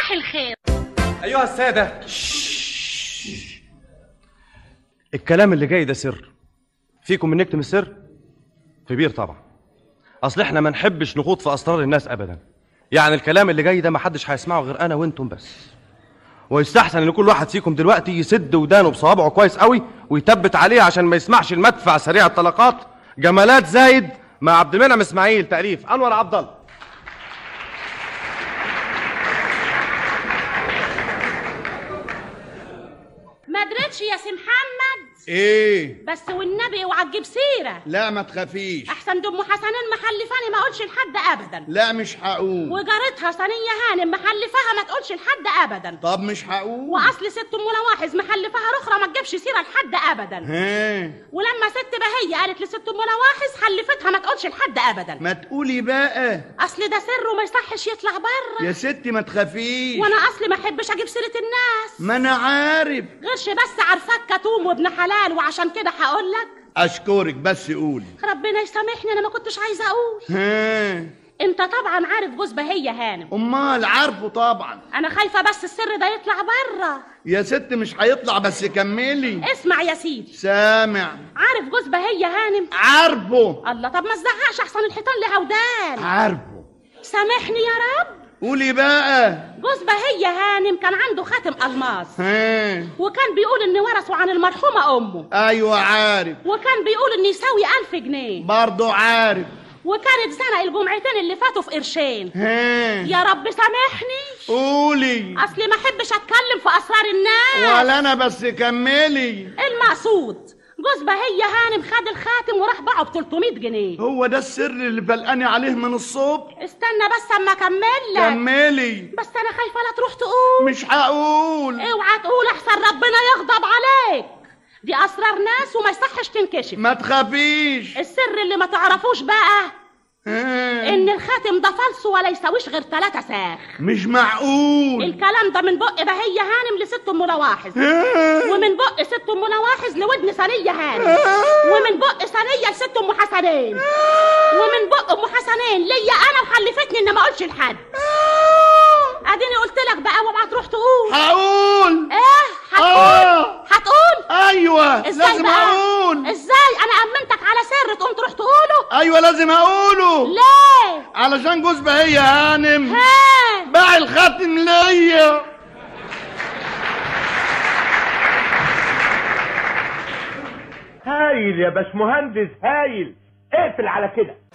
صباح الخير ايها الساده الكلام اللي جاي ده سر فيكم من نكتم السر في بير طبعا اصل احنا ما نحبش نخوض في اسرار الناس ابدا يعني الكلام اللي جاي ده ما حدش هيسمعه غير انا وانتم بس ويستحسن ان كل واحد فيكم دلوقتي يسد ودانه بصوابعه كويس قوي ويثبت عليه عشان ما يسمعش المدفع سريع الطلقات جمالات زايد مع عبد المنعم اسماعيل تاليف انور عبد الله ما درتش يا سي محمد ايه بس والنبي اوعى تجيب سيره لا ما تخافيش احسن دم حسنين محلفاني ما اقولش لحد ابدا لا مش هقول وجارتها صينيه هانم محلفاها ما تقولش لحد ابدا طب مش هقول واصل ست ام لواحظ محلفاها رخرة ما تجيبش سيره لحد ابدا ها ولما ست بهية قالت لست ام لواحظ حلفتها ما تقولش لحد ابدا ما تقولي بقى اصل ده سر وما يصحش يطلع بره يا ستي ما تخافيش وانا اصلي ما احبش اجيب سيره الناس ما انا عارف غيرش بس عارفاك كتوم وابن حلال وعشان كده هقول لك اشكرك بس قولي ربنا يسامحني انا ما كنتش عايزه اقول ها انت طبعا عارف جوز بهية هانم امال عارفه طبعا انا خايفه بس السر ده يطلع بره يا ست مش هيطلع بس كملي اسمع يا سيدي سامع عارف جوز بهية هانم عارفه الله طب ما تزعقش احسن الحيطان لها ودان عارفه سامحني يا رب قولي بقى جوز بهية هانم كان عنده خاتم الماس ها وكان بيقول ان ورثه عن المرحومه امه ايوه عارف وكان بيقول ان يساوي ألف جنيه برضه عارف وكانت زنق الجمعتين اللي فاتوا في قرشين ها يا رب سامحني قولي اصلي ما احبش اتكلم في اسرار الناس ولا انا بس كملي المقصود جوز بهية هانم خد الخاتم وراح باعه ب 300 جنيه هو ده السر اللي بلقاني عليه من الصبح استنى بس اما اكمل لك كملي بس انا خايفه لا تروح تقول مش هقول اوعى تقول احسن ربنا يغضب عليك دي اسرار ناس وما يصحش تنكشف ما تخافيش السر اللي ما تعرفوش بقى ها. ان الخاتم ده فلس ولا يساويش غير ثلاثة ساخ مش معقول الكلام ده من بق بهية هانم لست ام لواحظ ها. ومن بق ست ام لواحظ لودن ثانية هانم ومن بق ثانية لست ام حسنين ومن بق ام حسنين ليا انا وحلفتني ان ما اقولش لحد اديني قلت لك بقى وابعت تروح تقول هقول ايه هتقول آه. هتقول ايوه ازاي لازم بقى اقول ازاي انا امنتك على سر تقوم تروح تقوله ايوه لازم اقوله ليه علشان جوز بهية هانم ها باع الخاتم ليا هايل يا باشمهندس هايل اقفل على كده